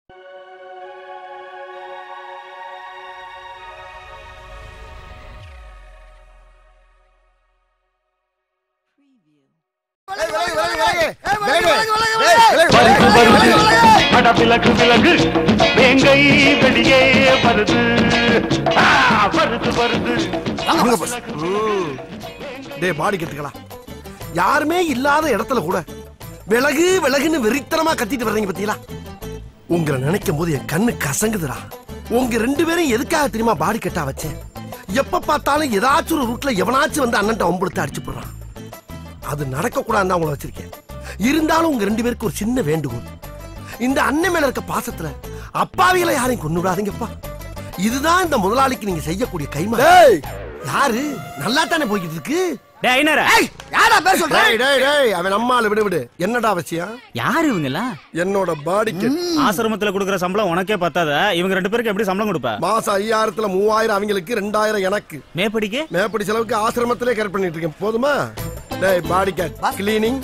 வருது வருது அட விலகு விலகு வேங்கை வெளியே வருது ஆ, வருது வருது வாங்க boss. ம். டேய் பாடி கட்டுக்கலாம் யாருமே இல்லாத இடத்துல கூட விலகு விலகுன்னு வெறித்தனமா கத்திட்டு வர்றீங்க பத்தீங்களா உங்களை நினைக்கும் போது என் கண்ணு கசங்குதுடா உங்க ரெண்டு பேரும் எதுக்காக தெரியுமா பாடி கட்டா வச்சேன் எப்ப பார்த்தாலும் ஏதாச்சும் ஒரு ரூட்ல எவனாச்சும் வந்து அண்ணன்ட்ட ஒம்புடுத்து அடிச்சு போடுறான் அது நடக்க கூடாதுன்னு உங்களை வச்சிருக்கேன் இருந்தாலும் உங்க ரெண்டு பேருக்கு ஒரு சின்ன வேண்டுகோள் இந்த அண்ணன் மேல இருக்க பாசத்துல அப்பாவிகளை யாரையும் கொண்டு விடாதீங்கப்பா இதுதான் இந்த முதலாளிக்கு நீங்க செய்யக்கூடிய கைமா யாரு நல்லா தானே போய்கிட்டு இருக்கு டேய் ஐனரா யாரா பேர் சொல்ற டேய் டேய் டேய் அவன் நம்மால விடு விடு என்னடா அவசியம் யாரு இவங்கலாம் என்னோட பாடிக்கு ஆசிரமத்துல கொடுக்குற சம்பளம் உனக்கே பத்தாத இவங்க ரெண்டு பேருக்கு எப்படி சம்பளம் கொடுப்ப மாசம் ஐயாயிரத்துல மூவாயிரம் அவங்களுக்கு ரெண்டாயிரம் எனக்கு மேப்படிக்கு மேப்படி செலவுக்கு ஆசிரமத்திலே கரெக்ட் பண்ணிட்டு இருக்கேன் போதுமா டேய் பாடி கேட் கிளீனிங்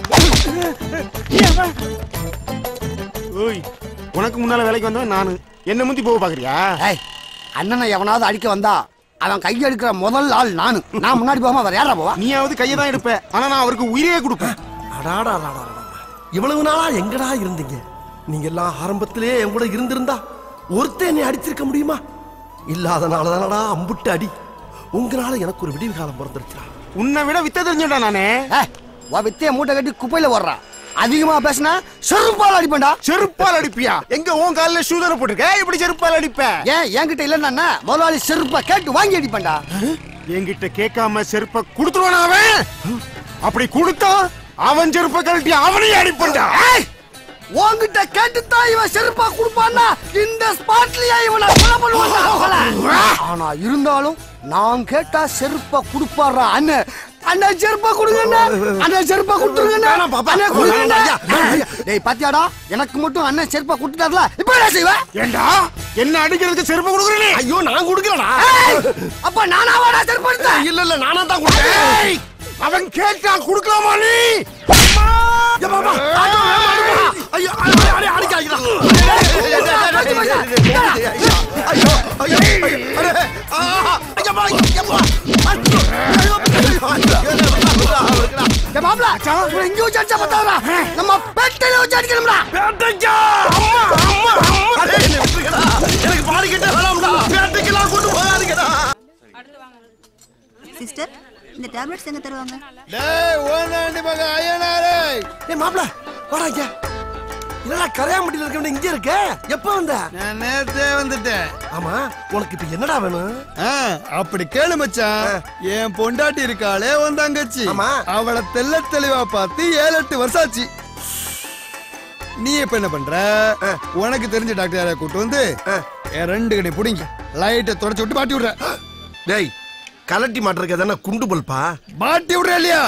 ஓய் உனக்கு முன்னால வேலைக்கு வந்தவன் நானு என்ன முந்தி போக பாக்குறியா ஏய் அண்ணனை எவனாவது அடிக்க வந்தா அவன் கையை எடுக்கிற முதல் ஆள் நானு நான் முன்னாடி போகாம வேற யாரா போவா நீயாவது கையை தான் எடுப்ப ஆனா நான் அவருக்கு உயிரையே கொடுப்பேன் அடாடா அடாடா, அடாடா. இவ்வளவு நாளா எங்கடா இருந்தீங்க நீங்க எல்லாம் ஆரம்பத்திலே என் கூட இருந்திருந்தா ஒருத்தன் என்னை அடிச்சிருக்க முடியுமா இல்லாதனால தானடா அம்புட்டு அடி உங்களால எனக்கு ஒரு விடிவு காலம் பிறந்துருச்சா உன்னை விட வித்த தெரிஞ்சடா நானே ஏய் உன் வித்தைய மூட்டை கட்டி குப்பையில ஓடுறா அதிகமா பேசினா செருப்பால் அடிப்பேன்டா செருப்பால் அடிப்பியா எங்க உன் காலில் ஷூதரை போட்டிருக்க எப்படி செருப்பால் அடிப்ப ஏன் என்கிட்ட இல்லன்னா முதலாளி செருப்பா கேட்டு வாங்கி அடிப்பேன்டா என்கிட்ட கேட்காம செருப்ப கொடுத்துருவானா அவன் அப்படி கொடுத்தா அவன் செருப்ப கழட்டி அவனையும் அடிப்பண்டா ஏய் உன்கிட்ட கேட்டுத்தான் இவன் செருப்பா கொடுப்பான்னா இந்த ஸ்பாட்லயே இவனை கொலை பண்ணுவான்டா, கொலை. ஆனா இருந்தாலும் நான் கேட்டா செருப்பா கொடுப்பாரா அண்ணன் அண்ணன் செருப்பா கொடுங்கண்ணா அண்ணன் செருப்பா கொடுத்துருங்கண்ணா வேணாம் பாப்பா. அண்ணன் கொடுங்கண்ணா. வேணாம், ஐயா. டேய் பாத்தியாடா எனக்கு மட்டும் அண்ணன் செருப்பா கொடுத்துட்டார்ல இப்போ என்ன செய்வ ஏண்டா என்ன அடிக்கிறதுக்கு செருப்ப கொடுக்குறீ ஐயோ நான் கொடுக்கலடா ஏய், அப்ப நானா வாடா செருப்பு எடுத்தேன் இல்ல இல்ல நானா தான் கொடுத்தேன் அவன் கேட்டா கொடுக்கலாமா நீ ஏ பாப்பா, ஐயோ, வேகமா அடிப்பா. ஐயோ, ஐயோ, ஐயோ, அடிக்க, அடிக்கிறா. ஐயோ, ஐயோ, ஐயோ, அடே, ஆ, ஐயப்பா, ஐயப்பா. ஐயோ, ஐயோ, ஐயோ, ஐயோ. டேய் மாப்ள இவன் இங்க வச்சு அடிச்சா பத்தாதடா நம்ம பெட்டில வச்சு அடிக்கணும்டா பேட்டைக்கா, அம்மா, அம்மா, அம்மா. அடே, என்னை விட்டுருங்கடா. எனக்கு பாடி கட்ட வேணாம்டா. பேட்டைக்கெல்லாம் கொண்டு போகாதீங்கடா. சிஸ்டர் இந்த டேப்லெட்ஸ் எங்க தருவாங்க ஏய், மாப்ள, வாடா இங்க. என்னடா கரையாம்பட்டியில இருக்க வேண்டிய இங்க இருக்க எப்ப வந்த நான் நேத்தே வந்துட்டேன் ஆமா உனக்கு இப்ப என்னடா வேணும் ஆ, அப்படி கேளு மச்சான் என் பொண்டாட்டி இருக்காளே உன் தங்கச்சி ஆமா. அவளை தெள்ள தெளிவா பார்த்து ஏழு எட்டு வருஷம் ஆச்சு நீ இப்ப என்ன பண்ற உனக்கு தெரிஞ்ச டாக்டர் யாரையா கூட்டு வந்து என் ரெண்டு கடை புடிங்க லைட்டை தொடச்சு விட்டு மாட்டி விடுற டேய் கலட்டி மாட்டிருக்க தானே குண்டு பல்பா மாட்டி விடுற இல்லையா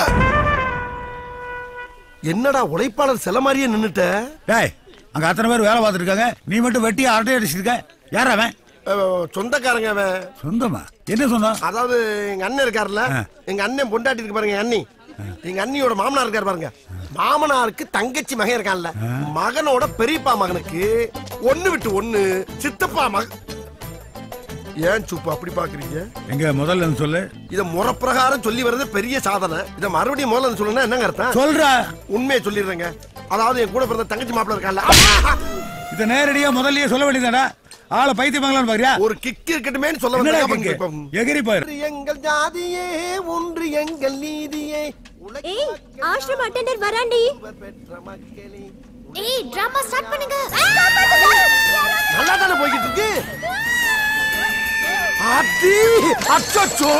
என்னடா உழைப்பாளர் சில மாதிரியே நின்னுட்ட டேய் அங்க அத்தனை பேர் வேலை பார்த்துட்டு இருக்காங்க நீ மட்டும் வெட்டி அரட்டை அடிச்சிருக்க யார் அவன் அஹ், சொந்தக்காரங்க அவன் சொந்தமா என்ன சொந்தம் அதாவது எங்க அண்ணன் இருக்காருல்ல எங்க அண்ணன் பொண்டாட்டி இருக்கு பாருங்க எங்க அண்ணி எங்க அண்ணியோட மாமனார் இருக்காரு பாருங்க மாமனாருக்கு தங்கச்சி மகன் இருக்கான்ல மகனோட பெரியப்பா மகனுக்கு ஒண்ணு விட்டு ஒண்ணு சித்தப்பா மகன் ஏன் சுப்பு அப்படி பாக்குறீங்க எங்க முதல்ல இருந்து சொல்லு இத முறப்பிரகாரம் சொல்லி வர்றது பெரிய சாதனை இத மறுபடியும் முதல்ல சொல்லணும்னா என்னங்க அர்த்தம் சொல்ற உண்மையை சொல்லிடுறேங்க அதாவது என் கூட பிறந்த தங்கச்சி மாப்பிள்ள இருக்கான்ல அம்மா! இத நேரடியா முதல்லயே சொல்ல வேண்டியதாடா ஆளை பைத்தியமாங்களான்னு பாக்குறியா ஒரு கிக் இருக்கட்டுமேன்னு சொல்ல என்னடா வந்தேன் கிக்கு? இப்ப- எகிரி போயிரு ஒன்று எங்கள் ஜாதியே ஒன்று எங்கள் நீதியே ஏய் ஆஷ்ரம் அட்டெண்டர் வராண்டி பெற்ற மக்களே ஏய் டிராமா ஸ்டார்ட் பண்ணுங்க நல்லா தானே போய்கிட்டு இருக்கு அடி அச்சோ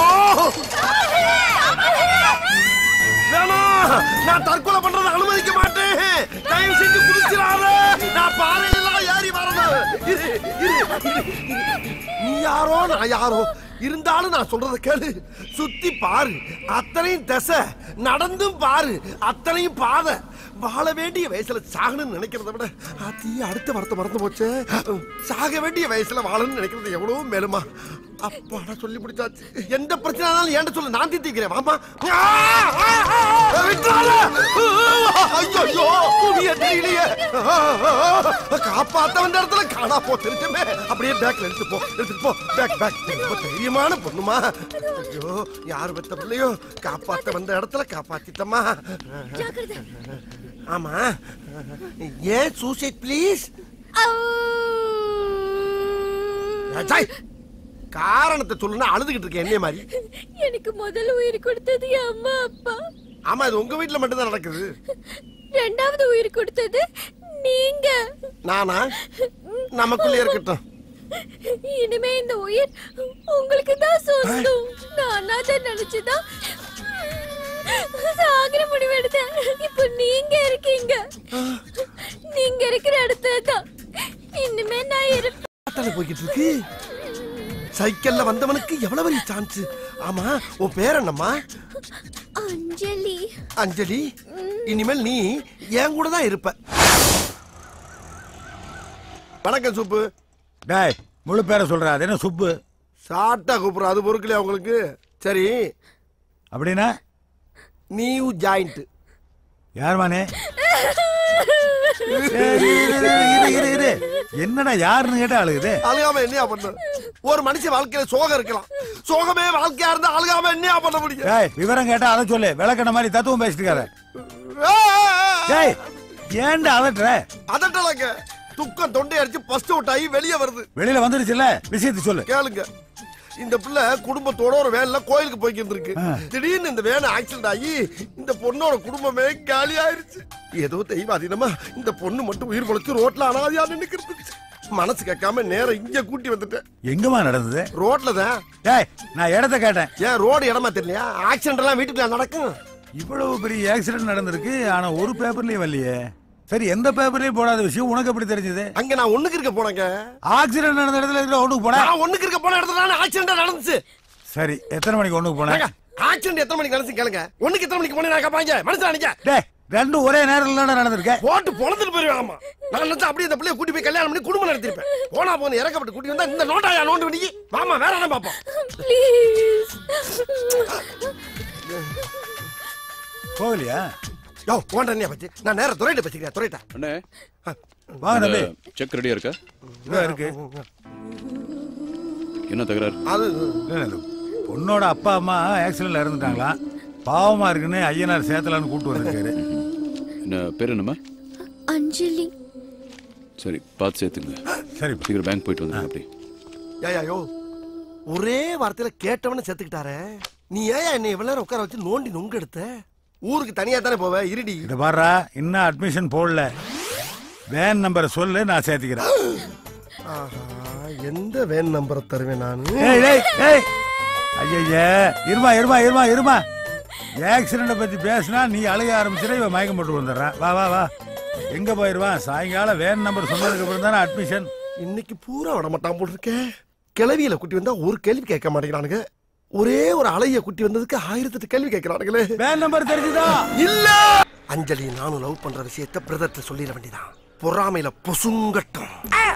வேணாம் நான் தற்கொலை பண்றதை அனுமதிக்க மாட்டேன் தயவு செஞ்சு குதிச்சிடாத நான் பாறையெல்லாம் ஏறி வரணும் இரு, இரு, இரு, இரு. நீ யாரோ நான் யாரோ இருந்தாலும் நான் சொல்றத கேளு சுத்தி பாரு அத்தனையும் தசை நடந்தும் பாரு அத்தனையும் பாதை வாழ வேண்டிய வயசுல சாகணும்னு நினைக்கிறத விட அத்தி அடுத்த வார்த்தை மறந்து போச்சு சாக வேண்டிய வயசுல வாழணும்னு நினைக்கிறது எவ்வளவு மேலுமா அப்பாடா சொல்லி பிடிச்சாச்சு எந்த பிரச்சனைனாலும் ஏன்ட சொல்லு நான் தீர்த்திக்கிறேன் வாமா ஐயோ புவிய தெரியலையே காப்பாத்த வந்த இடத்துல காணா போ தெரிஞ்சுமே அப்படியே பேக்ல எடுத்து போ எடுத்துட்டு போ பேக் பேக் ரொம்ப தைரியமான பொண்ணுமா ஐயோ யார் பெத்த பிள்ளையோ காப்பாத்த வந்த இடத்துல காப்பாத்திட்டமா ஆமா ஏன் சூசைட் ப்ளீஸ் அஜய் காரணத்தை சொல்லுனா அழுதுகிட்டு இருக்கேன் என்ன மாதிரி எனக்கு முதல்ல உயிர் கொடுத்தது என் அம்மா அப்பா ஆமா இது உங்க வீட்ல மட்டும் தான் நடக்குது ரெண்டாவது உயிர் கொடுத்தது நீங்க நானா நமக்குள்ளே இருக்கட்டும் இனிமே இந்த உயிர் உங்களுக்கு தான் சொந்தம் நான் அதை நினைச்சுதான் சாகர முடிவு எடுத்தேன் இப்போ நீங்க இருக்கீங்க நீங்க இருக்கிற இடத்துல தான் இனிமே நான் இருப்பேன் தலை போய்கிட்டு இருக்கு சைக்கிள்ல வந்தவனுக்கு எவ்வளவு பெரிய சான்ஸ் ஆமா உன் பேர் என்னம்மா அஞ்சலி அஞ்சலி இனிமேல் நீ என் கூட தான் இருப்ப வணக்கம் சூப்பு டேய் முழு பேரை சொல்ற அது என்ன சுப்பு சாட்டா கூப்பிடுற அது பொறுக்கலையா உங்களுக்கு சரி அப்படின்னா நியூ ஜாயிண்ட் யாருமானே இரு, இரு, இரு, இரு, இரு. என்னடா யாருன்னு கேட்டா அழுகுது அழுகாம என்னையா பண்ண ஒரு மனுஷன் வாழ்க்கையில சோகம் இருக்கலாம் சோகமே வாழ்க்கையா இருந்தா அழுகாம என்னையா பண்ண முடியும் டேய் விவரம் கேட்டா அதை சொல்லு விளக்கண மாதிரி தத்துவம் பேசிட்டு இருக்காத டேய் ஏன்டா அதட்டுற அதட்டலங்க துக்கம் தொண்டை அடிச்சு பஸ்ட் அவுட் ஆகி வெளியே வருது வெளியில வந்துருச்சுல்ல விஷயத்தை சொல்லு கேளுங்க இந்த பிள்ளை குடும்பத்தோட ஒரு வேன்ல கோயிலுக்கு போய்க்கிட்டு இருக்கு திடீர்னு இந்த வேன் ஆக்சிடென்ட் ஆகி இந்த பொண்ணோட குடும்பமே காலி ஆயிருச்சு ஏதோ தெய்வ அதீனமா இந்த பொண்ணு மட்டும் உயிர் பொழைச்சு ரோட்ல அனாதியா நின்னுக்கிறது மனசு கேட்காம நேரம் இங்க கூட்டி வந்துட்டேன் எங்கம்மா நடந்தது ரோட்ல தான் டேய் நான் இடத்த கேட்டேன் ஏன் ரோடு இடமா தெரியலையா ஆக்சிடென்ட் எல்லாம் வீட்டுக்குள்ள நடக்கும் இவ்வளவு பெரிய ஆக்சிடென்ட் நடந்திருக்கு ஆனா ஒரு பேப்பர்லயும் வரலையே சரி எந்த பேப்பர்லயும் போடாத விஷயம் உனக்கு எப்படி தெரிஞ்சது அங்க நான் ஒண்ணுக்கு இருக்க போனேங்க ஆக்சிடென்ட் நடந்த இடத்துல இருக்கிற ஒண்ணுக்கு போன நான் ஒண்ணுக்கு இருக்க போன இடத்துல ஆக்சிடென்ட் நடந்துச்சு சரி எத்தனை மணிக்கு ஒண்ணுக்கு போன ஆக்சிடென்ட் எத்தனை மணிக்கு நடந்துச்சு கேளுங்க ஒண்ணுக்கு எத்தனை மணிக்கு போனேன் கேட்பாங்க மனுஷன் நினைக்க டேய் ரெண்டும் ஒரே நேரத்துல தானே நடந்திருக்க போட்டு பொழந்துட்டு போயிருவாங்கம்மா நான் நினைச்சா அப்படியே இந்த பிள்ளைய கூட்டி போய் கல்யாணம் பண்ணி குடும்பம் நடத்திருப்பேன் போனா போன இறக்கப்பட்டு கூட்டி வந்தா இந்த நோட்டாயா நோண்டு பண்ணி மாமா வேற என்ன பாப்போம் ப்ளீஸ் போகலையா யோ போன்ற என்ன பத்தி நான் நேரா துறையிட்ட பச்சிக்கிறேன் துறையிட்ட அண்ணே வாங்க தம்பி செக் ரெடியா இருக்கா இதோ இருக்கு என்ன தகராறு அது இல்ல, இல்ல, பொண்ணோட அப்பா அம்மா ஆக்சிடென்ட்ல இறந்துட்டாங்களாம் பாவமா இருக்குன்னு ஐயனார் சேத்தலான்னு கூட்டு வந்திருக்காரு என்ன பேர் என்னம்மா அஞ்சலி சரி பார்த்து சேர்த்துங்க சரி சீக்கிரம் பேங்க் போயிட்டு வந்துருங்க அப்படி ஏயா யோ ஒரே வார்த்தையில கேட்டவன செத்துக்கிட்டாரே நீ ஏன் என்னை இவ்வளவு நேரம் உட்கார வச்சு நோண்டி நொங்கு எடுத்த ஊருக்கு தனியா தானே போவ இருடி இத பாருடா இன்னும் அட்மிஷன் போடல வேன் நம்பரை சொல்லு நான் சேர்த்துக்கிறேன் ஆஹா எந்த வேன் நம்பரை தருவேன் நானு ஏய் ஏய் ஏய் ஐயய்ய இருமா இருமா இருமா இருமா ஆக்சிடென்ட பத்தி பேசினா நீ அழுக ஆரம்பிச்சிட இவன் மயக்கம் போட்டு வந்துடுறான் வா வா வா எங்க போயிருவான் சாயங்காலம் வேன் நம்பர் சொன்னதுக்கு அப்புறம் தானே அட்மிஷன் இன்னைக்கு பூரா விட மாட்டான் போல் இருக்கேன் கிளவியில குட்டி வந்தா ஒரு கேள்வி கேட்க மாட்டேங்கிறானுங்க ஒரே ஒரு அலைய குட்டி வந்ததுக்கு ஆயிரத்தெட்டு கேள்வி கேட்கிறானுங்களே வேன் நம்பர் தெரிஞ்சுதா இல்ல அஞ்சலி நானும் லவ் பண்ற விஷயத்த பிரதர்ட்ட சொல்லிட வேண்டியதான் பொறாமையில பொசுங்கட்டும்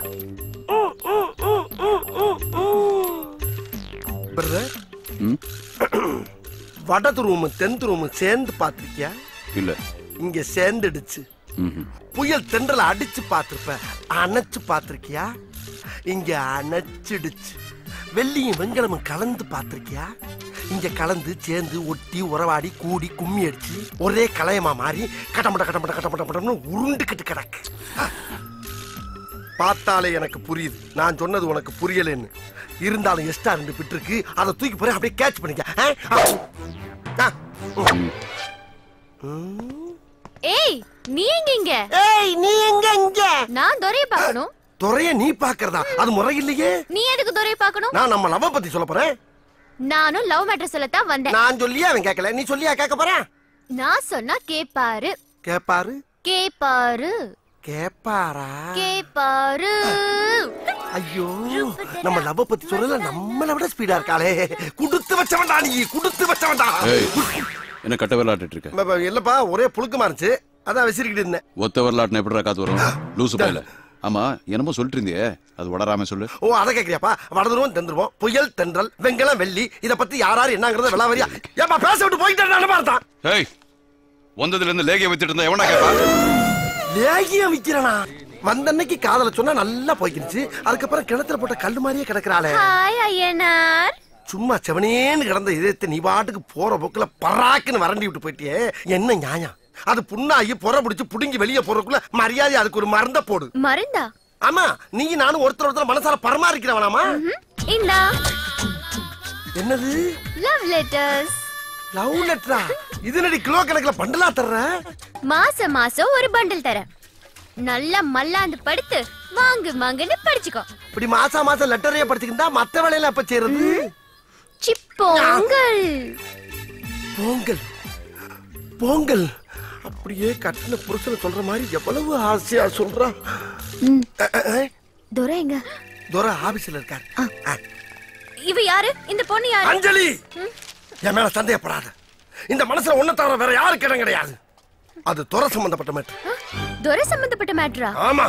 பிரதர் ம் வடது ரூம் தென்து ரூம் சேர்ந்து பாத்திருக்கியா இல்ல இங்க சேர்ந்துடுச்சு ம்ஹும். புயல் தென்றல அடிச்சு பார்த்திருப்ப அணைச்சு பார்த்திருக்கியா இங்க அணைச்சிடுச்சு வெள்ளியும் வெண்கலமும் கலந்து பார்த்திருக்கியா இங்க கலந்து சேர்ந்து ஒட்டி உறவாடி கூடி கும்மி அடிச்சு ஒரே கலையமா மாறி கடமட கடமட கடமட கடம்னு உருண்டுக்கிட்டு கிடக்கு பார்த்தாலே எனக்கு புரியுது நான் சொன்னது உனக்கு புரியலன்னு இருந்தாலும் எஸ்டா ரெண்டு பிட் இருக்கு அதை தூக்கி போய் அப்படியே கேட்ச் பண்ணிக்க ஆ? ஆ. ஆ. ஏய் நீ எங்க இங்க ஏய் நீ எங்க இங்க நான் துரைய பார்க்கணும் துறைய நீ பாக்குறதா அது முறை இல்லையே நீ எதுக்கு துரைய பார்க்கணும் நான் நம்ம லவ் பத்தி சொல்ல போறேன் நானும் லவ் மேட்டர் சொல்லத்தான் வந்தேன் நான் சொல்லியே அவன் கேட்கல நீ சொல்லியா கேட்க போறேன் நான் சொன்னா கேப்பாரு கேப்பாரு கேப்பாரு கேப்பாரா கேப்பாரு ஐயோ நம்ம லவ் பத்தி சொல்லல நம்மள விட ஸ்பீடா இருக்காளே குடுத்து வச்சவன்டா நீ குடுத்து வச்சவன்டா ஏய் என்ன கட்ட விளையாட்டுட்டு இருக்க ப- ப- இல்லப்பா ஒரே புழுக்கமா இருந்துச்சு அதான் விசிறிக்கிட்டு இருந்தேன் ஒத்த வரலாட்டுன எப்படிடா காத்து வரும் லூசு பையல ஆமா என்னமோ சொல்லிட்டு இருந்தியே அது உடராம சொல்லு ஓ அதை கேக்குறியாப்பா வடதுருவோம் தென்றுவோம் புயல் தென்றல் வெங்கலம் வெள்ளி இத பத்தி யாராரு என்னங்கறத விளாவரியா ஏப்பா பேச விட்டு போயிட்டு பார்த்தா ஏய் வந்ததுல இருந்து லேகிய வித்துட்டு இருந்தா எவனா கேப்பா லேகியம் விக்கிறனா வந்த அன்னைக்கு காதல சொன்னா நல்லா போய்க்கிருச்சு அதுக்கப்புறம் கிணத்துல போட்ட கல்லு மாதிரியே கிடக்குறாளே ஹாய் ஐயனார் சும்மா செவனேன்னு கிடந்த இதயத்தை நீ பாட்டுக்கு போற போக்குல பராக்குன்னு வரண்டி விட்டு போயிட்டியே என்ன நியாயம் அது புண்ணாகி புற பிடிச்சு புடுங்கி வெளியே போறதுக்குள்ள மரியாதை அதுக்கு ஒரு மருந்த போடு மருந்தா ஆமா நீ நானும் ஒருத்தர் ஒருத்தர் மனசால பரமாறிக்கிறவனாமா ம்ஹும். இந்தா என்னது லவ் லெட்டர்ஸ் லவ் லெட்டரா இது நடி கிலோ கணக்குல பண்டலா தர்ற மாசம் மாசம் ஒரு பண்டில் தரேன் நல்லா மல்லாந்து படுத்து வாங்கு வாங்குன்னு படிச்சுக்கோ இப்படி மாசா மாசம் லெட்டரையே படிச்சுக்கிட்டா மத்த வேலையெல்லாம் எப்ப செய்யறது சிப்போங்கள் பொங்கல் பொங்கல் அப்படியே கட்டின புருஷனை சொல்ற மாதிரி எவ்வளவு ஆசையா சொல்றா அஹ், அஹ், அஹ். துரை எங்க துரை ஆபீஸ்ல இருக்காரு அஹ். இவ யாரு இந்த பொண்ணு யாரு அஞ்சலி என் மேல சந்தேகப்படாத இந்த மனசுல ஒன்ன தவிர வேற யாருக்கு இடம் கிடையாது அது துறை சம்பந்தப்பட்ட மேட்டர் துரை சம்பந்தப்பட்ட மேட்ரா ஆமா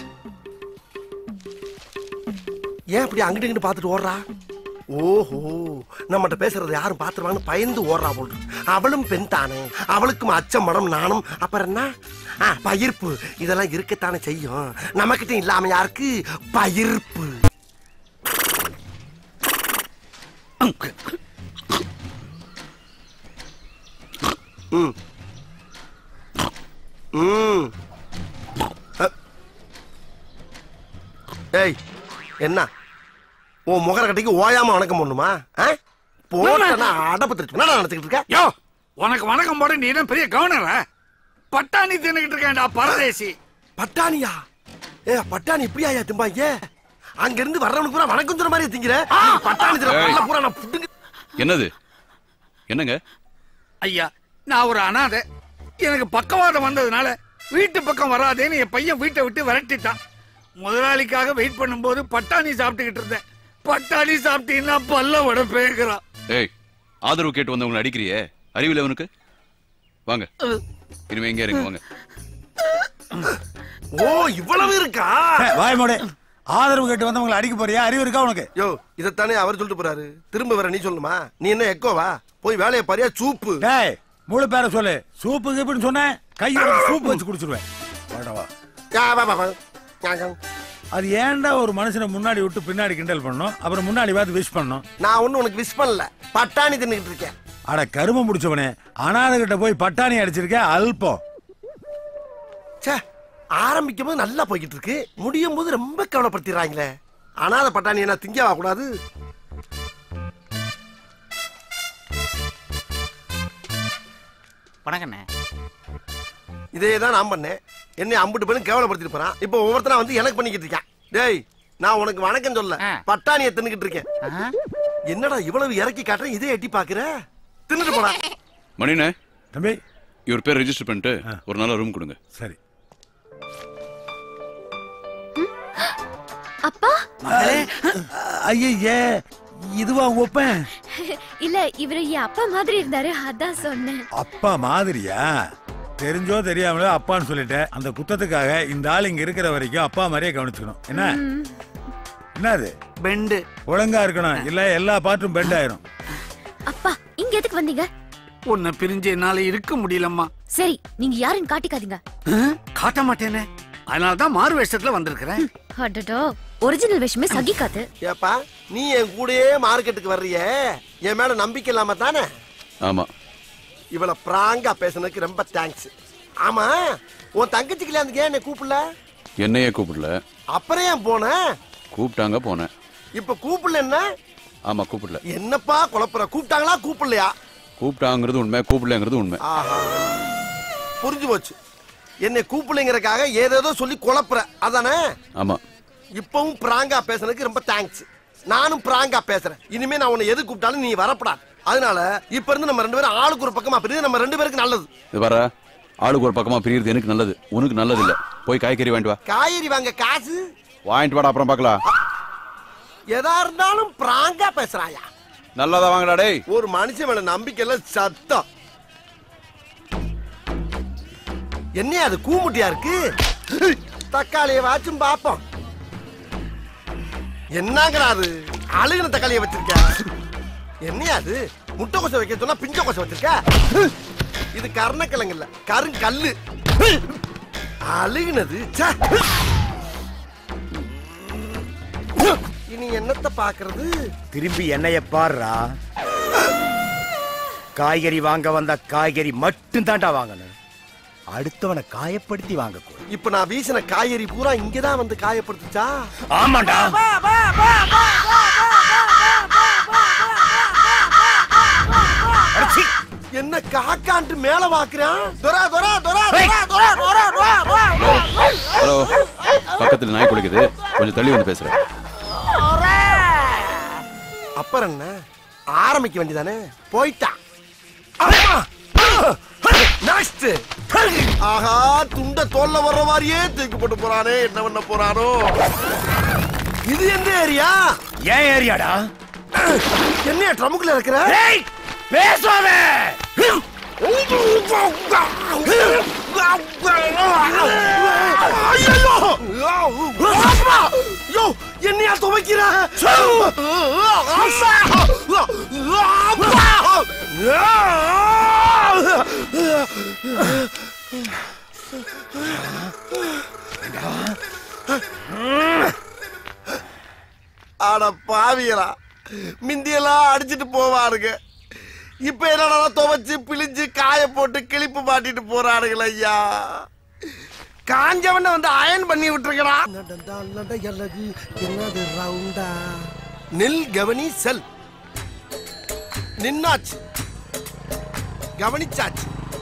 ஏன் அப்படி அங்கிட்டு இங்கிட்டு பார்த்துட்டு ஓடுறா ஓஹோ நம்மகிட்ட பேசுறது யாரும் பார்த்துருவான்னு பயந்து ஓடுறா போல் இருக்கு. அவளும் பெண் தானே அவளுக்கும் அச்சம் மடம் நானும் அப்புறம் என்ன ஆ, பயிர்ப்பு இதெல்லாம் இருக்கத்தானே செய்யும் நம்மகிட்ட இல்லாம யாருக்கு பயிர்ப்பு ம் ம் அ- ஏய் என்ன உன் முகர கட்டிக்கு ஓயாம வணக்கம் பண்ணுமா போட்டா அடப்பு தெரிச்சு என்ன நினைச்சுக்கிட்டு இருக்க யோ உனக்கு வணக்கம் போட நீ என்ன பெரிய கவர்னரா பட்டாணி தின்னுகிட்டு இருக்கேன்டா பரதேசி பட்டாணியா ஏ பட்டாணி இப்படியா திம்பாங்க அங்க இருந்து வர்றவனுக்கு பூரா வணக்கம் சொல்ற மாதிரி திங்கிற பட்டாணி திற ஏய். பல்ல பூரா நான் புட்டுங்க என்னது என்னங்க ஐயா நான் ஒரு அனாதை எனக்கு பக்கவாதம் வந்ததுனால வீட்டு பக்கம் வராதேன்னு என் பையன் வீட்டை விட்டு விரட்டிட்டான் முதலாளிக்காக வெயிட் பண்ணும்போது பட்டாணி சாப்பிட்டுக்கிட்டு இருந்தேன் பட்டாணி சாப்பிட்டீங்கன்னா பல்ல விட பேக்குறான் ஏய் ஆதரவு கேட்டு வந்தவங்களை அடிக்கிறியே அறிவில்லை அவனுக்கு வாங்க இனிமே எங்க இருங்க வாங்க ஓ இவ்வளவு இருக்கா வாய் மோடே ஆதரவு கேட்டு வந்தவங்களை அடிக்க போறியா அறிவு இருக்கா உனக்கு யோ இதைத்தானே அவர் சொல்லிட்டு போறாரு திரும்ப வர நீ சொல்லணுமா நீ என்ன எக்கோவா போய் வேலையை பாரியா சூப்பு டேய் முழு பேரை சொல்லு சூப்பு கீப்புன்னு சொன்னேன் கையோட சூப்பு வச்சு குடிச்சிருவேன் வாடா வா. அது ஏன்டா ஒரு மனுஷனை முன்னாடி விட்டு பின்னாடி கிண்டல் பண்ணணும் அப்புறம் முன்னாடி பார்த்து விஷ் பண்ணணும் நான் ஒண்ணு உனக்கு விஷ் பண்ணல பட்டாணி தின்னுகிட்டு இருக்கேன் அட கரும முடிச்சவனே அனாதை கிட்ட போய் பட்டாணி அடிச்சிருக்க அல்பம் ச்சே ஆரம்பிக்கும் போது நல்லா போய்கிட்டு இருக்கு முடியும் போது ரொம்ப கவலைப்படுத்திடுறாங்களே அனாத பட்டாணி என்ன திங்கவா கூடாது வணக்கண்ணே இதே தான் நான் பண்ணேன் என்னை அம்புட்டு பேரும் கேவலப்படுத்திட்டு போறான் இப்போ ஒவ்வொருத்தனா வந்து எனக்கு பண்ணிக்கிட்டு இருக்கான் டேய் நான் உனக்கு வணக்கம் சொல்ல ஆ. பட்டாணியை தின்னுகிட்டு இருக்கேன் என்னடா இவ்வளவு இறக்கி காட்டுறேன் இதே எட்டி பாக்குற தின்னுட்டு போடா மணினே தம்பி இவர் பேர் ரெஜிஸ்டர் பண்ணிட்டு ஒரு நல்ல ரூம் கொடுங்க சரி அப்பா ஐயே இதுவா உங்க ஒப்பன் இல்ல இவரு என் அப்பா மாதிரி இருந்தாரு அதான் சொன்னேன் அப்பா மாதிரியா தெரிஞ்சோ தெரியாமலோ அப்பான்னு சொல்லிட்டேன் அந்த குத்தத்துக்காக இந்த ஆள் இங்க இருக்கிற வரைக்கும் அப்பா மாதிரியே கவனிச்சுக்கணும் என்ன என்னது பெண்டு ஒழுங்கா இருக்கணும் இல்ல எல்லா பாட்டும் பெண்ட் ஆயிரும் அப்பா இங்க எதுக்கு வந்தீங்க உன்னை பிரிஞ்சு என்னால இருக்க முடியலம்மா சரி நீங்க யாருன்னு காட்டிக்காதீங்க காட்ட மாட்டேனே அதனாலதான் மாறு வேஷத்துல வந்திருக்கிறேன் அடடோ ஒரிஜினல் விஷயமே சகிக்காது ஏப்பா நீ என் கூடயே மார்க்கெட்டுக்கு வர்றியே என் மேல நம்பிக்கை இல்லாம தானே ஆமா இவள பிராங்கா பேசுனதுக்கு ரொம்ப தேங்க்ஸ் ஆமா உன் தங்கச்சி கல்யாணத்துக்கு ஏன் என்னை கூப்பிடல என்னையே கூப்பிடல அப்புறம் ஏன் போன கூப்பிட்டாங்க போனேன் இப்ப கூப்பிடல என்ன ஆமா கூப்பிடல என்னப்பா குழப்புற கூப்பிட்டாங்களா கூப்பிடலையா கூப்பிட்டாங்கிறது உண்மை கூப்பிடலங்கிறது உண்மை ஆஹா புரிஞ்சு போச்சு என்னை கூப்பிடலைங்கிறக்காக ஏதேதோ சொல்லி குழப்புற அதானே ஆமா இப்பவும் பிராங்கா பேசுனதுக்கு ரொம்ப தேங்க்ஸ் நானும் பிராங்கா பேசுறேன் இனிமே நான் உன்னை எது கூப்பிட்டாலும் நீ வரப்படாது அதனால இப்ப இருந்து நம்ம ரெண்டு பேரும் ஆளுக்கு ஒரு பக்கமா பிரிஞ்சு நம்ம ரெண்டு பேருக்கு நல்லது இது வர ஆளுக்கு ஒரு பக்கமா பிரியறது எனக்கு நல்லது உனக்கு நல்லது இல்ல போய் காய்கறி வாங்கிட்டு வா காய்கறி வாங்க காசு வாங்கிட்டு வாடா அப்புறம் பார்க்கலாம் எதா இருந்தாலும் பிராங்கா பேசுறாயா நல்லதா வாங்கடா டேய் ஒரு மனுஷன் மேல நம்பிக்கை எல்லாம் சத்தம் என்ன அது கூமுட்டியா இருக்கு தக்காளியை வாச்சும் பாப்போம் என்னங்கடா அது அழுகின தக்காளியை வச்சிருக்க என்னையா அது முட்டை கொசை வைக்க சொன்னா பிஞ்ச கொசை வச்சிருக்க இது கருணக்கிழங்கு இல்ல கருங்கல்லு அழுகினது ச்சே. இனி என்னத்த பாக்குறது திரும்பி என்னைய பாருடா காய்கறி வாங்க வந்த காய்கறி மட்டும் தான்டா வாங்கணும் அடுத்தவனை காயப்படுத்தி வாங்க இப்ப நான் வீசின காய்கறி பூரா இங்கதான் வந்து காயப்படுத்துச்சா ஆமாண்டா என்ன காக்கான்ட்டு மேல பாக்குறான் துரா துரா துரா துரா துரா துரா துரா துரா ஹலோ பக்கத்துல நாய் குளிக்குது கொஞ்சம் தள்ளி வந்து பேசுறேன் அப்புறம் என்ன ஆரம்பிக்க வேண்டியதானே போயிட்டான் நெக்ஸ்ட் ஆஹா துண்ட தோல்ல வர்ற மாதிரியே தூக்கி போட்டு போறானே என்ன பண்ண போறானோ இது எந்த ஏரியா ஏன் ஏரியாடா என்ன ட்ரமுக்குள்ள இருக்கிற பேசாத யோ என்னையா துவைக்கிற அட பாவியலா மிந்தியெல்லாம் அடிச்சிட்டு போவாருங்க இப்ப என்னடா துவைச்சு பிழிஞ்சு காய போட்டு கிளிப்பு மாட்டிட்டு போறானுங்கள ஐயா காஞ்சவன வந்து அயன் பண்ணி விட்டுருக்கடா என்னது ரவுண்டா நில் கவனி செல் நின்னாச்சு கவனிச்சாச்சு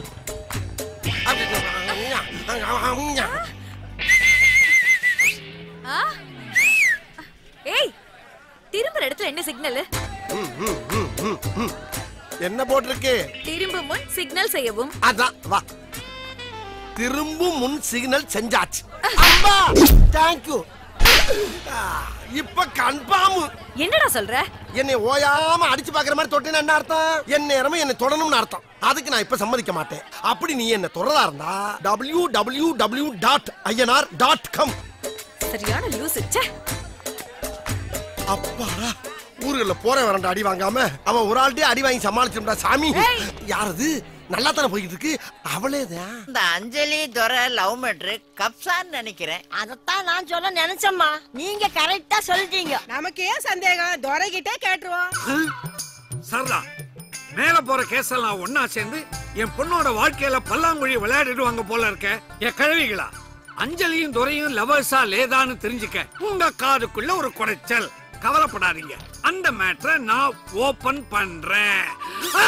ஆ? ஏய் திரும்புற இடத்துல என்ன சிக்னல் ம், ம், ம், ம், ம். என்ன போட்டிருக்கு திரும்பும் முன் சிக்னல் செய்யவும் அதான் வா திரும்பும் முன் சிக்னல் செஞ்சாச்சு அம்மா தேங்க்யூ இப்ப கன்ஃபார்ம் என்னடா சொல்ற என்னை ஓயாம அடிச்சு பாக்குற மாதிரி தொட்டினா என்ன அர்த்தம் என் நேரமும் என்னை தொடணும்னு அர்த்தம் அதுக்கு நான் இப்ப சம்மதிக்க மாட்டேன் அப்படி நீ என்ன தொடரா இருந்தா W W W dot INR dot com சரியான லூசு ச்சே அப்பாடா ஊர்கள்ல போற வரண்ட அடி வாங்காம அவன் ஒரு ஆள்கிட்டயே அடி வாங்கி சமாளிச்சிருந்தா சாமி யாரது நல்லா தானே போய்கிட்டு இருக்கு அவளே தான் இந்த அஞ்சலி துரை லவ் மேட்ரு கப்சான்னு நினைக்கிறேன் அதத்தான் நான் சொல்ல நினைச்சேம்மா நீங்க கரெக்டா சொல்லிட்டீங்க நமக்கு ஏன் சந்தேகம் துரைகிட்டே கேட்டுருவோம் சரதா மேல போற கேஸ் எல்லாம் ஒன்னா சேர்ந்து என் பொண்ணோட வாழ்க்கையில பல்லாங்குழி விளையாடிடுவாங்க போல இருக்க என் கழுவிகளா அஞ்சலியும் துரையும் லவர்ஸா லேதான்னு தெரிஞ்சுக்க உங்க காதுக்குள்ள ஒரு குறைச்சல் கவலைப்படாதீங்க அந்த மேட்டரை நான் ஓபன் பண்றேன் ஆ!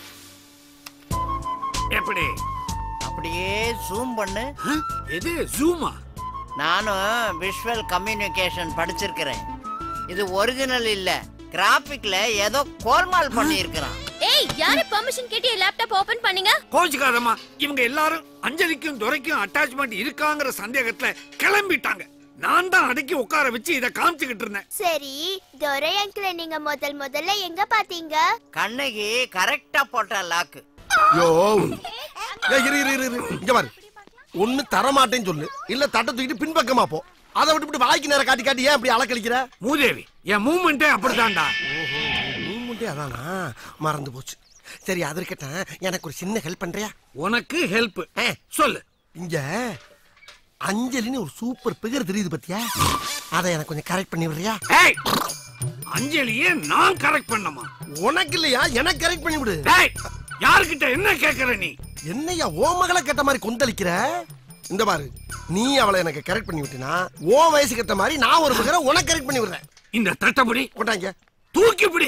எப்படி அப்படியே ஜூம் பண்ணு எது ஜூமா நானும் விஷுவல் கம்யூனிகேஷன் படிச்சிருக்கிறேன் இது ஒரிஜினல் இல்ல கிராபிக்ல ஏதோ கோல்மால் பண்ணி இருக்கிறான் ஏய் யாரு பெர்மிஷன் கேட்டு லேப்டாப் ஓபன் பண்ணீங்க கோச்சுக்காதம்மா இவங்க எல்லாரும் அஞ்சலிக்கும் துரைக்கும் அட்டாச்மெண்ட் இருக்காங்கிற சந்தேகத்துல கிளம்பிட்டாங்க நான் தான் அடக்கி உட்கார வச்சு இதை காமிச்சுக்கிட்டு இருந்தேன் சரி துரை அங்கிள நீங்க முதல் முதல்ல எங்க பாத்தீங்க கண்ணகி கரெக்டா போட்ட லாக்கு யோ ஏய், இரு இரு இரு இரு. இங்க பாரு ஒண்ணு தர மாட்டேன்னு சொல்லு இல்ல தட்டை தூக்கிட்டு பின்பக்கமா போ அதை விட்டு வாய்க்கு நேரம் காட்டி காட்டி ஏன் இப்படி அலக்கழிக்கிற மூதேவி என் மூமெண்டே அப்படிதான்டா மூமெண்டே அதானா மறந்து போச்சு சரி அது இருக்கட்டும் எனக்கு ஒரு சின்ன ஹெல்ப் பண்றியா உனக்கு ஹெல்ப் சொல்லு இங்க அஞ்சலின்னு ஒரு சூப்பர் பிகர் தெரியுது பத்தியா அதை எனக்கு கொஞ்சம் கரெக்ட் பண்ணி விடுறியா ஏய் அஞ்சலியே நான் கரெக்ட் பண்ணமா உனக்கு இல்லையா எனக்கு கரெக்ட் பண்ணி விடு ஏய் யார்கிட்ட என்ன கேக்குற நீ என்னையா ஓ மகளை கேட்ட மாதிரி கொந்தளிக்கிற இந்த பாரு நீ அவளை எனக்கு கரெக்ட் பண்ணி விட்டினா ஓ வயசுக்கு ஏத்த மாதிரி நான் ஒரு பிகரை உனக்கு கரெக்ட் பண்ணி விடுறேன் இந்த தட்டபடி கொண்டாங்க தூக்கி பிடி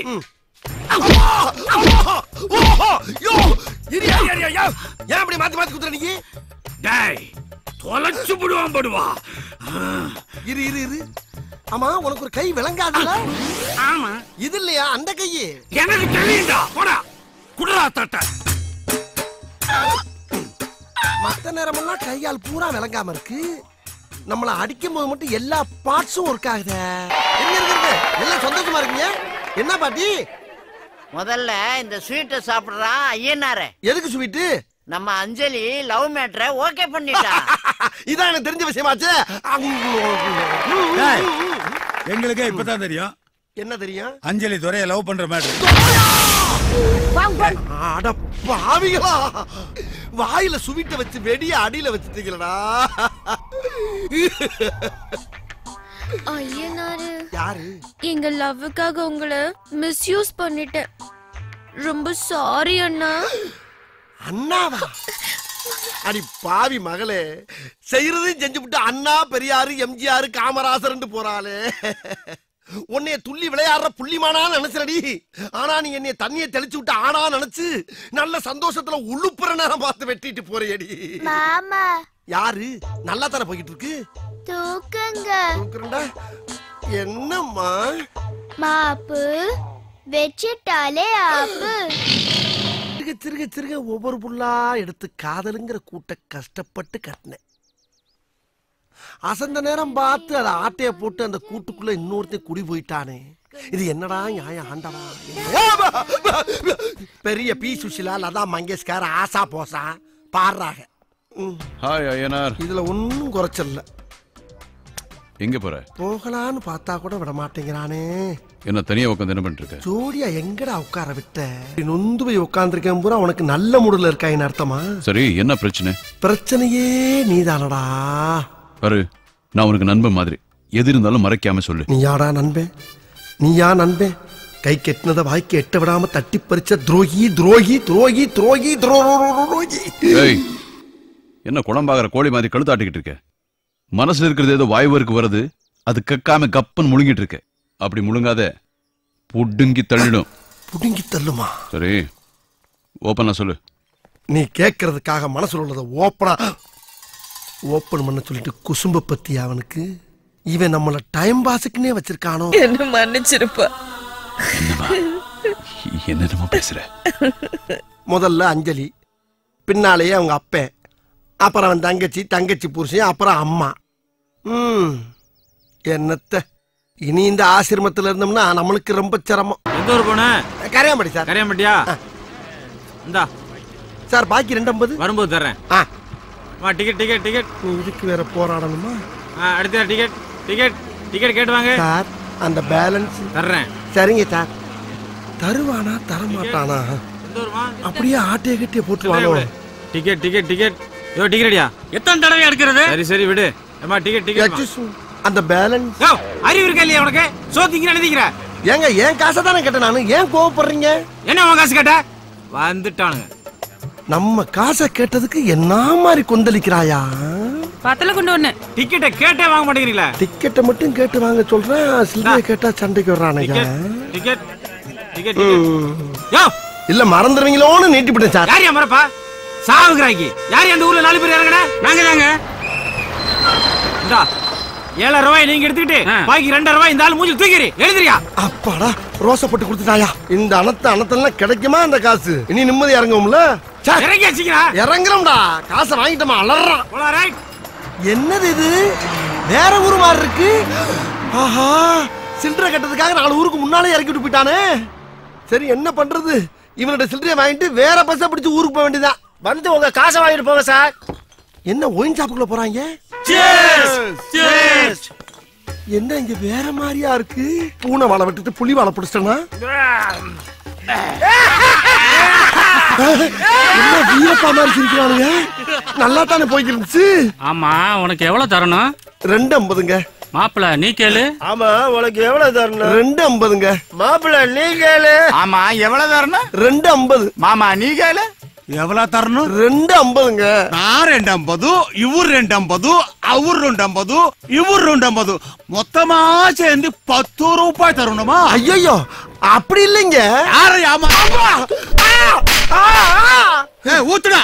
ஏன் இப்படி மாத்தி மாத்தி குத்துற நீ டேய் தொலைச்சு விடுவான் படுவா இரு இரு இரு ஆமா உனக்கு ஒரு கை விளங்காதுல ஆமா இது இல்லையா அந்த கையே எனக்கு தெரியும்டா போடா குடுறா தட்ட மத்த நேரமெல்லாம் கையால் பூரா விளங்காம இருக்கு நம்மள அடிக்கும் போது மட்டும் எல்லா பார்ட்ஸும் ஒர்க் ஆகுதே என்ன இருக்கு எல்லாம் சந்தோஷமா இருக்கீங்க என்ன பாட்டி முதல்ல இந்த ஸ்வீட்டை சாப்பிடுறா ஐயனாரே எதுக்கு ஸ்வீட்டு நம்ம அஞ்சலி லவ் மேட்ரை ஓகே பண்ணிட்டா இதான் எனக்கு தெரிஞ்ச விஷயமாச்சு டேய், எங்களுக்கே இப்பதான் தெரியும் என்ன தெரியும் அஞ்சலி துறையை லவ் பண்ற மாதிரி அட பாவிகளா வாயில சுவிட்ட வச்சு வெடிய அடியில வச்சுட்டீங்களடா ஐயனாரு யாரு எங்க லவ்வுக்காக உங்களை மிஸ்யூஸ் பண்ணிட்டேன் ரொம்ப சாரி அண்ணா அண்ணாவா அடி பாவி மகளே செய்யறதையும் செஞ்சு விட்டு அண்ணா பெரியாரு எம்ஜிஆர் காமராசர்ன்னு போறாளே உன்னைய துள்ளி விளையாடுற புள்ளிமானா நினைச்சடி ஆனா நீ என்னைய தண்ணிய தெளிச்சு விட்டு ஆனா நினைச்சு நல்ல சந்தோஷத்துல உழுப்புற நேரம் பார்த்து வெட்டிட்டு போறியடி மாமா யாரு நல்லா தானே போய்கிட்டு இருக்கு தூக்குங்க தூக்குறேன்டா. என்னம்மா மாப்பு வச்சிட்டாலே ஆப்பு திருக திருக திருக ஒவ்வொரு புல்லா எடுத்து காதலுங்கிற கூட்ட கஷ்டப்பட்டு கட்டினேன் அசந்த நேரம் பார்த்து அதை ஆட்டைய போட்டு அந்த கூட்டுக்குள்ள இன்னொருத்தன் குடி போயிட்டானே இது என்னடா நியாயம் ஆண்டவா பெரிய பி சுஷிலா லதா மங்கேஷ்கர் ஆசா போசா பாடுறாங்க ம், ஹாய் ஐயனார் இதுல ஒன்னும் குறைச்சல்ல எங்க போற போகலான்னு பார்த்தா கூட விட மாட்டேங்கிறானே என்ன தனியா உட்காந்து என்ன பண்ணிட்டு இருக்க ஜோடியா எங்கடா உட்கார விட்ட இப்படி நொந்து போய் உட்காந்துருக்கேன் பூரா உனக்கு நல்ல மூடுல இருக்காயின்னு அர்த்தமா சரி என்ன பிரச்சனை பிரச்சனையே நீதானடா பாரு நான் உனக்கு நண்பன் மாதிரி எது இருந்தாலும் மறைக்காம சொல்லு நீயாடா நண்பன் நீயா நண்பன் கை கெட்டினதை வாய்க்கு எட்ட விடாம தட்டி பறிச்ச துரோகி துரோகி துரோகி துரோகி துரோகி ஏய் என்ன குழம்பாகிற கோழி மாதிரி கழுத்தாட்டிக்கிட்டு இருக்க மனசுல இருக்கிறது ஏதோ வாய்வருக்கு வருது அது கக்காம கப்பன் முழுங்கிட்டு இருக்க அப்படி முழுங்காத புடுங்கி தள்ளிடும் புடுங்கி தள்ளுமா சரி ஓப்பனா சொல்லு நீ கேட்கறதுக்காக மனசுல உள்ளதை ஓப்பனா ஓப்பன் பண்ண சொல்லிட்டு குசும்ப பத்தி அவனுக்கு இவன் நம்மள டைம் பாஸுக்குன்னே வச்சிருக்கானோ என்ன மன்னிச்சிருப்பா என்னென்னமோ பேசுற முதல்ல அஞ்சலி பின்னாலேயே அவங்க அப்பன் அப்புறம் அவன் தங்கச்சி தங்கச்சி புருஷன் அப்புறம் அம்மா ம் என்னத்த இனி இந்த ஆசிரமத்துல இருந்தோம்னா நம்மளுக்கு ரொம்ப சிரமம் எந்த ஊர் போன கரையாம்படி சார் கரையாம்பட்டியா இந்தா சார் பாக்கி ரெண்டு ஐம்பது வரும்போது தர்றேன் ஆ வா டிக்கெட் டிக்கெட் டிக்கெட் நீ இதுக்கு வேற போராடணுமா ஆ அடுத்த டிக்கெட் டிக்கெட் டிக்கெட் கேட்டு வாங்க சார் அந்த பேலன்ஸ் தர்றேன் சரிங்க சார் தருவானா தரமாட்டானா எந்த ஊருமா அப்படியே ஆட்டைய கட்டிய போட்டுருவானோ டிக்கெட் டிக்கெட் டிக்கெட் யோ டிக்கெட் அடியா எத்தனை தடவை எடுக்கிறது சரி சரி விடு ஏமா டிக்கெட் டிக்கெட் எக்ஸ்கியூஸ் அந்த பேலன்ஸ் யோ அறிவு இருக்கா இல்லையா உனக்கு சோத்திங்க எழுதிக்கிற ஏங்க ஏன் காசை தானே கேட்டேன் நானு ஏன் கோவப்படுறீங்க என்ன உன் காசு கேட்ட வந்துட்டானுங்க நம்ம காசை கேட்டதுக்கு என்ன மாதிரி கொந்தளிக்கிறாயா பத்தல கொண்டு ஒண்ணு டிக்கெட்டை கேட்டே வாங்க மாட்டேங்கிறீங்களா டிக்கெட்டை மட்டும் கேட்டு வாங்க சொல்றேன் சில்லறையை கேட்டா சண்டைக்கு வர்றானுங்க டிக்கெட் டிக்கெட் ம். யோ இல்ல மறந்துடுவீங்களோன்னு நீட்டிவிட்டேன் சார் யார் மறப்பா சாவுகிறாய்க்கு யார் அந்த ஊர்ல நாலு பேர் இறங்குன நாங்க தாங்க இந்தா ஏழாயிரம் ரூபாய் நீங்க எடுத்துக்கிட்டு பாக்கி ரெண்டாயிரம் ரூபாய் இந்த ஆள் மூஞ்சி தூக்கிறி எழுதுறியா அப்பாடா ரோசை போட்டு கொடுத்துட்டாயா இந்த அனத்த அனத்தெல்லாம் கிடைக்குமா அந்த காசு இனி நிம்மதி இறங்குவோம்ல ச்சே. இறங்கி வச்சுக்கிறா இறங்குறோம்டா காசை வாங்கிட்டோமா அலறான் போலாம் ரைட் என்னது இது வேற ஊர் மாதிரி இருக்கு ஆஹா சில்லறை கட்டதுக்காக நாலு ஊருக்கு முன்னாலே இறக்கி விட்டு போயிட்டானே சரி என்ன பண்றது இவனோட சில்லறையை வாங்கிட்டு வேற பஸ்ஸை பிடிச்சு ஊருக்கு போக வேண்டியதான் வந்து உங்க காசை வாங்கிட்டு போங்க சார் என்ன ஒயின் ஷாப்புக்குள்ள போறாங்க என்ன இங்க வேற மாதிரியா இருக்கு பூனை வாழை விட்டுட்டு புலி வாழை பிடிச்சிட்டனா என்ன வீரப்பா மாதிரி சிரிக்கிறானுங்க நல்லா தானே போய்க்கு இருந்துச்சு ஆமா உனக்கு எவ்வளவு தரணும் ரெண்டு ஐம்பதுங்க மாப்பிள நீ கேளு ஆமா உனக்கு எவ்வளவு தரணும் ரெண்டு ஐம்பதுங்க மாப்பிள்ள நீ கேளு ஆமா எவ்வளவு தரணும் ரெண்டு ஐம்பது மாமா நீ கேளு எவ்வளவு தரணும் ரெண்டு ஐம்பதுங்க நான் ரெண்டு ஐம்பது இவர் ரெண்டு ஐம்பது அவர் ரெண்டு ஐம்பது இவர் ரெண்டு ஐம்பது மொத்தமா சேர்ந்து பத்து ரூபாய் தரணுமா ஐயோ அப்படி இல்லைங்க யாரை ஏமா ஊத்துடா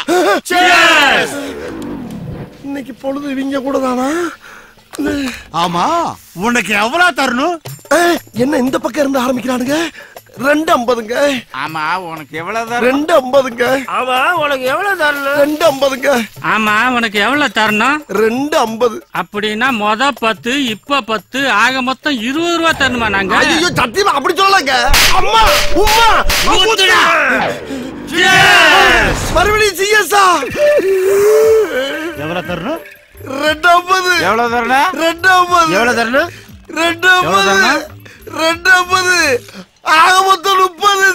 இன்னைக்கு பொழுது இவங்க கூட தானா ஆமா உனக்கு எவ்வளவு தரணும் என்ன இந்த பக்கம் இருந்து ஆரம்பிக்கிறானுங்க ரெண்டு ஐம்பதுங்க ஆமா உனக்கு எவ்வளவு ரெண்டு ஐம்பதுங்க ஆமா உனக்கு எவ்வளவு தரணும் ரெண்டு ஐம்பதுங்க ஆமா உனக்கு எவ்வளவு தரணும் ரெண்டு ஐம்பது அப்படின்னா மொத பத்து இப்ப பத்து ஆக மொத்தம் இருபது ரூபா தரணுமா நாங்க ஐயோ சத்தியமா அப்படி சொல்லலங்க அம்மா உம்மா ஊத்துடா. மறுபடியும் சிஎஸ்ஆ எவ்வளவு தரணும் ரெண்டு ஐம்பது எவ்வளவு தரணும் ரெண்டு ஐம்பது எவ்வளவு தரணும் ரெண்டு எவ்வளவு ஐம்பது தரணும்? ரெண்டு ஐம்பது ஆக மொத்தம் முப்பது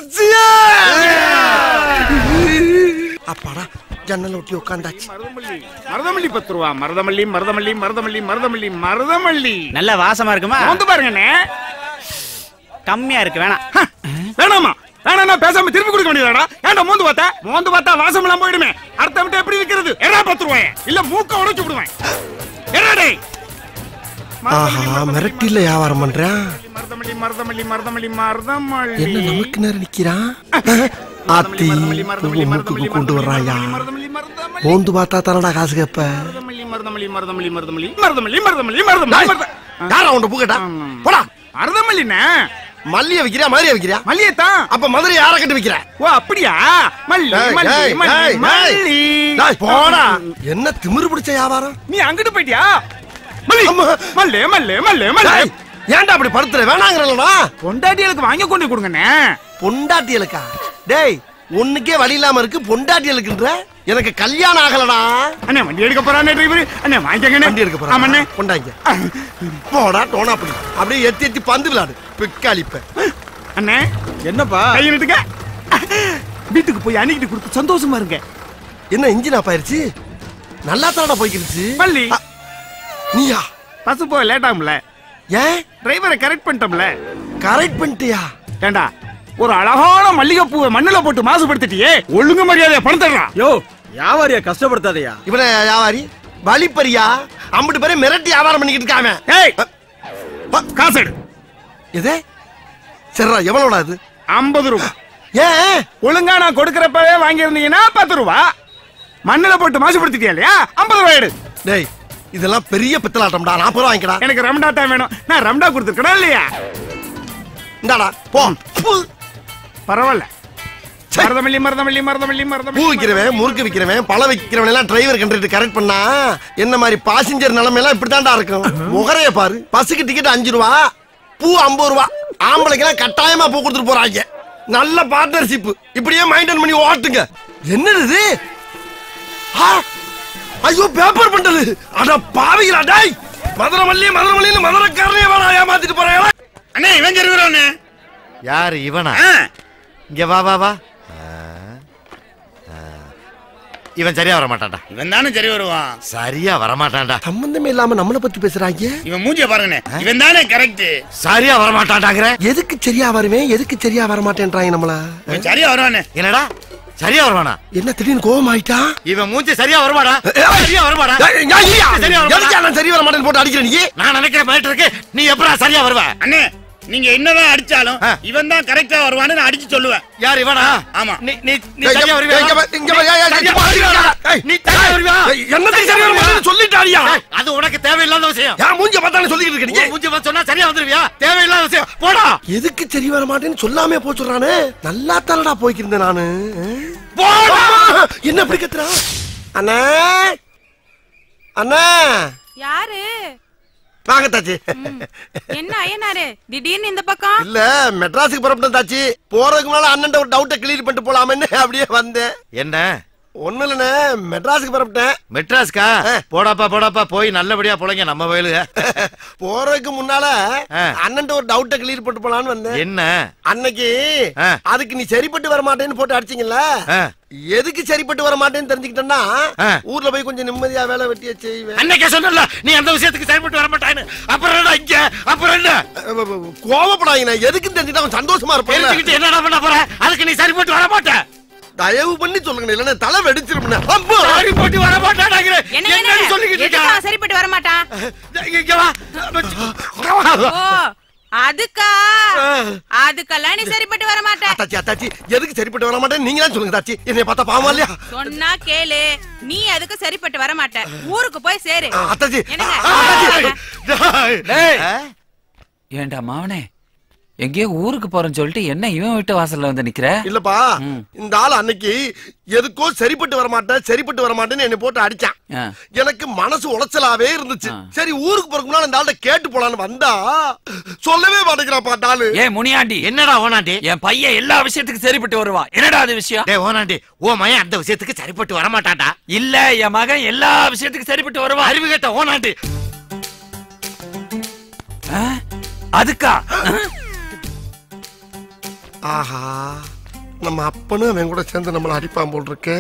அப்பாடா ஜன்னல் ஒட்டி உட்காந்தாச்சு மருதமல்லி பத்து ரூபா மருதமல்லி மருதமல்லி மருதமல்லி மருதமல்லி மருதமல்லி நல்ல வாசமா இருக்குமா வந்து பாருங்கண்ணே கம்மியா இருக்கு வேணாம் வேணாமா வேணா பேசாம திருப்பி கொடுக்க வேண்டியதாடா ஏன்டா மோந்து பார்த்தா மோந்து பார்த்தா வாசம் எல்லாம் போயிடுமே அடுத்த விட்டு எப்படி விக்கிறது எடா பத்து ரூபாய் இல்ல மூக்க உடைச்சு விடுவேன் எடா டேய் ஆஹா மிரட்டில வியாபாரம் பண்றான் மருதமல்லி மருதமல்லி மருதமல்லி மருதமல்லி என்ன நமக்கு நேரம் நிக்கிறான் ஆத்தி மூக்கு கொண்டு வர்றாயா மோந்து பார்த்தா தானடா காசு கேப்ப மருதமல்லி மருதமல்லி மருதமல்லி மருதமல்லி மருதமல்லி மருதமல்லி மருதமல்லி யாரா உன்ட பூக்கட்டா போடா மருதமல்லிண்ணே மல்லிய விக்கிறியா மாதிரியா விக்கிறியா மல்லியத்தான் அப்ப மதுரை யார கட்டி விக்கிற ஓ அப்படியா மல்லி ஏய், மல்லி ஏய், மல்லி ஏய், மல்லி டேய், போடா என்ன திமிரு பிடிச்ச வியாபாரம் நீ அங்கிட்டு போயிட்டியா மல்லி மல்லி மல்லி மல்லி மல்லி டேய், ஏன்டா அப்படி படுத்துற வேணாங்கிறலடா பொண்டாட்டிகளுக்கு வாங்கி கொண்டு கொடுங்கண்ணே பொண்டாட்டியலுக்கா டேய் ஒண்ணுக்கே வழி இல்லாம இருக்கு பொண்டாட்டியலுக்குன்ற எனக்கு கல்யாணம் ஆகலடா அண்ணே வண்டி எடுக்க போறானே டிரைவர் அண்ணே வாங்கிக்கங்கண்ணே வண்டி எடுக்க போறா ஆமாண்ணே கொண்டாங்க போடா டோனா அப்படி அப்படியே எத்தி எத்தி பந்து விளாடு பிக்காளிப்ப அண்ணே என்னப்பா கை நிட்டுங்க வீட்டுக்கு போய் அன்னிக்கிட்டு கொடுத்து சந்தோஷமா இருங்க என்ன இன்ஜின் ஆஃப் ஆயிருச்சு நல்லா தானடா போய்க்கிருச்சு மல்லி நீயா பஸ் போக லேட் ஆகும்ல ஏன் டிரைவரை கரெக்ட் பண்ணிட்டோம்ல கரெக்ட் பண்ணிட்டியா ஏண்டா ஒரு அழகான மல்லிகைப்பூவை மண்ணுல போட்டு மாசுபடுத்திட்டியே ஒழுங்கு மரியாதையா பணம் தர்றான் யோ வியாபாரியா கஷ்டப்படுத்தாதயா இவன வியாபாரி வழிப்பறியா அம்பிட்டு பேரை மிரட்டி வியாபாரம் பண்ணிக்கிட்டு இருக்காம ஏய் காசு எடு எது சரிடா எவ்வளோடா இது ஐம்பது ரூபா ஏன் ஒழுங்கா நான் கொடுக்கறப்பவே வாங்கியிருந்தீங்கன்னா பத்து ரூபா மண்ணுல போட்டு மாசுபடுத்திட்டியா இல்லையா ஐம்பது ரூபாய் எடு டேய் இதெல்லாம் பெரிய பித்தலாட்டம்டா நாற்பது ரூபா வாங்கிக்கடா எனக்கு ரம்டா தான் வேணும் நான் ரம்டா கொடுத்துருக்கணும் இல்லையா இந்தாடா போ பு. பரவாயில்ல மருதமல்லி மருதமல்லி மருதமல்லி பூ மருதமல்லி விக்கிறவன் முறுக்கு விக்கிறவன் பழம் விக்கிறவன் எல்லாம் டிரைவர் கண்டுட்டு கரெக்ட் பண்ணா என்ன மாதிரி பாசஞ்சர் நிலைமை எல்லாம் இப்படித்தான்டா இருக்கும் முகரைய பாரு பஸ்ஸுக்கு டிக்கெட் அஞ்சு ரூபா பூ ஐம்பது ரூபா ஆம்பளைக்கு எல்லாம் கட்டாயமா பூ கொடுத்துட்டு போறாங்க நல்ல பார்ட்னர்ஷிப் இப்படியே மைண்டன் பண்ணி ஓட்டுங்க என்னது இது ஆ! ஐயோ பேப்பர் பண்டல் அட பாவிகளா டேய் மதுரமல்லி மதுரமல்லின்னு மதுரக்காரனே வேணா ஏமாத்திட்டு போறாங்க அண்ணே இவன் இருக்கிறவனே யாரு இவனா இங்க வா வா வா ஆ, ஆ. இவன் சரியா வர மாட்டான்டா இவன் தானே சரி வருவான் சரியா வர மாட்டான்டா சம்பந்தமே இல்லாம நம்மள பத்தி பேசுறாங்க இவன் மூஞ்சிய பாருங்கண்ணே இவன் தானே கரெக்ட் சரியா வர மாட்டான்டாங்கிற எதுக்கு சரியா வருவேன் எதுக்கு சரியா வர மாட்டேன்றாங்க நம்மள இவன் சரியா வருவானே என்னடா சரியா வருவானா என்ன திடீர்னு கோவம் ஆயிட்டா இவன் மூஞ்சி சரியா வருமாடா சரியா வருமாடா சரியா எதுக்கு வருமாடா நான் சரி வர மாட்டேன்னு போட்டு அடிக்கிற நீ நான் நினைக்கிற மாதிரி இருக்கு நீ எப்படா சரியா வருவ அண்ணே நீங்க என்னதான் அடிச்சாலும் இவன் தான் கரெக்டா வருவான்னு நான் அடிச்சு சொல்லுவேன் யார் இவனா ஆமா நீ நீ நீ ஏய், சரியா இங்க வருவியா இங்க வா, இங்க வா, ஏய், ஏய், சரியா இங்க வா, வருவியா? ஏய், நீ சரியா வருவியா ஏய், என்னத்துக்கு சரியா வர மாட்டேன்னு சொல்லிட்டாடியா ஏய், அது உனக்கு தேவையில்லாத விஷயம் ஏன் மூஞ்ச பார்த்தானே சொல்லிக்கிட்டு இருக்க நீ உன் மூஞ்சி பார்த்து சொன்னா சரியா வந்துருவியா தேவையில்லாத விஷயம் போடா எதுக்கு சரி வர மாட்டேன்னு சொல்லாமே போச்சுறானே நல்லா தானடா போய்க்கிருந்தேன் நானு போடா அம்மா, என்ன அப்படி கத்துறா அண்ணா அண்ணா யாரு வாங்க தாச்சி என்ன ஐயனாரு திடீர்னு இந்த பக்கம் இல்ல மெட்ராஸுக்கு புறப்பட்டேன் தாச்சி போறதுக்கு முன்னால அண்ணன் ஒரு டவுட்டை கிளியர் பண்ணிட்டு போலாமேன்னு அப்படியே வந்தேன் என்ன ஒண்ணு இல்லண்ணே மெட்ராஸுக்கு புறப்பட்டேன் மெட்ராஸ்கா போடாப்பா போடாப்பா போய் நல்லபடியா போலங்க நம்ம வயலுக போறதுக்கு முன்னால ஆ. அண்ணன் ஒரு டவுட்டை கிளியர் பண்ணிட்டு போலான்னு வந்தேன் என்ன அன்னைக்கு ஆ. அதுக்கு நீ சரிப்பட்டு வர மாட்டேன்னு போட்டு அடிச்சீங்கல்ல ஆ. எதுக்கு சரிப்பட்டு வர மாட்டேன்னு தெரிஞ்சுக்கிட்டேன்னா ஆ. ஊர்ல போய் கொஞ்சம் நிம்மதியா வேலை வெட்டிய செய்வேன் அன்னைக்கே சொன்னல நீ அந்த விஷயத்துக்கு செயல்பட்டு வர மாட்டான்னு அப்புறம் என்ன இங்க அப்புறம் என்ன கோவப்படாதீங்க எதுக்கு தெரிஞ்சுட்டா அவன் சந்தோஷமா இருப்பான் தெரிஞ்சுக்கிட்டு என்னடா பண்ண போற அதுக்கு நீ சரிப்பட்டு வர மாட்ட தயவு பண்ணி சொல்லுங்க இல்லன்னா தலை வெடிச்சிருப்பேன் அப்போ சரிப்பட்டு வர மாட்டாடாங்கிற என்ன என்னன்னு என்ன சொல்லிக்கிட்டு எதுக்கு இருக்கா அவன் சரிப்பட்டு வர மாட்டான் இங்க- இங்க வா ஓ அதுக்கா அதுக்கெல்லாம் நீ சரிப்பட்டு வர மாட்ட தாச்சி தாச்சி எதுக்கு சரிப்பட்டு வர மாட்டேன் நீங்க தான் சொல்லுங்க தாச்சி என்னைய பார்த்தா பாவமா இல்லையா சொன்னா கேளு நீ அதுக்கு சரிப்பட்டு வர மாட்ட ஊருக்கு போய் சேரு ஆ, அத்தாச்சி என்னங்க ஆ, அத்தாச்சி டேய். ஆ? ஏண்டா மாவனே எங்கேயோ ஊருக்கு போறேன்னு சொல்லிட்டு என்ன இவன் வீட்டு வாசல்ல வந்து நிக்கிற இல்லப்பா இந்த ஆள் அன்னைக்கு எதுக்கோ சரிப்பட்டு வர மாட்டேன் சரிப்பட்டு வர மாட்டேன்னு என்னை போட்டு அடிச்சான் ஆ. எனக்கு மனசு உளைச்சலாவே இருந்துச்சு சரி ஊருக்கு போறதுக்கு முன்னால இந்த ஆள்கிட்ட கேட்டு போலான்னு வந்தா சொல்லவே மாட்டேங்கிறாப்பா இந்த ஆளு ஏ முனியாண்டி என்னடா ஓனாண்டி என் பையன் எல்லா விஷயத்துக்கும் சரிப்பட்டு வருவான் என்னடா அது விஷயம் டேய் ஓனாண்டி ஓ மயன் அந்த விஷயத்துக்கு சரிப்பட்டு வர மாட்டான்டா இல்ல என் மகன் எல்லா விஷயத்துக்கும் சரிப்பட்டு வருவான் அறிவு கேட்ட ஓனாண்டி ஆ? அதுக்கா ஆஹா நம்ம அப்பனும் அவன் கூட சேர்ந்து நம்மள அடிப்பான் போல் இருக்கே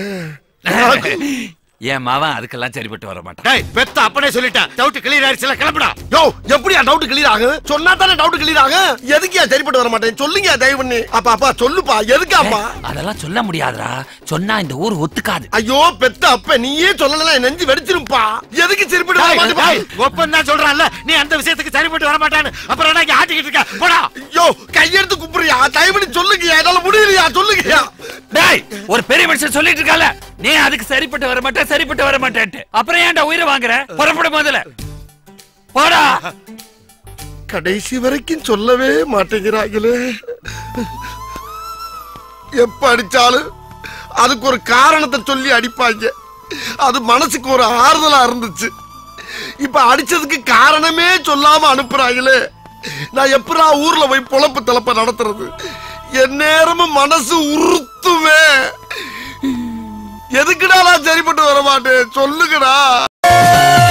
என் மவன் அதுக்கெல்லாம் சரிப்பட்டு வர மாட்டான் டேய் பெத்த அப்பனே சொல்லிட்டேன் டவுட் கிளியர் ஆயிடுச்சுல கிளம்புடா யோ எப்படியா டவுட் கிளியர் ஆகும் சொன்னா தானே டவுட் கிளியர் ஆகும் எதுக்கியா சரிப்பட்டு வர மாட்டேன் சொல்லுங்க தயவு பண்ணி அப்பா அப்பா சொல்லுப்பா எதுக்காப்பா அதெல்லாம் சொல்ல முடியாதுடா சொன்னா இந்த ஊர் ஒத்துக்காது ஐயோ பெத்த அப்ப நீயே சொல்லலாம் என் நெஞ்சு வெடிச்சிருப்பா எதுக்கு சரிப்பட்டு வர டேய், டேய், மாட்டேன் ஒப்பன் தான் சொல்றான்ல நீ அந்த விஷயத்துக்கு சரிப்பட்டு வர மாட்டான்னு அப்புறம் என்ன இங்க ஆட்டிக்கிட்டு இருக்க போடா யோ கையெடுத்து குப்புறியா தயவு பண்ணி சொல்லுங்கயா என்னால முடியலையா சொல்லுங்கயா டேய் ஒரு பெரிய மனுஷன் சொல்லிட்டு இருக்கால நீ அதுக்கு சரிப்பட்டு வர மாட்டேன் சரிப்பட்டு வர மாட்டேன்ட்டு அப்புறம் ஏன்டா உயிரை வாங்குற புறப்பட முதல்ல போடா கடைசி வரைக்கும் சொல்லவே மாட்டேங்கிறாங்களே எப்ப அடிச்சாலும் அதுக்கு ஒரு காரணத்தை சொல்லி அடிப்பாங்க அது மனசுக்கு ஒரு ஆறுதலா இருந்துச்சு இப்ப அடிச்சதுக்கு காரணமே சொல்லாம அனுப்புறாங்களே நான் எப்படா ஊர்ல போய் பொழப்பு தலப்ப நடத்துறது என் நேரமும் மனசு உறுத்துமே எதுக்குடா நான் சரிப்பட்டு வர மாட்டேன் சொல்லுங்கடா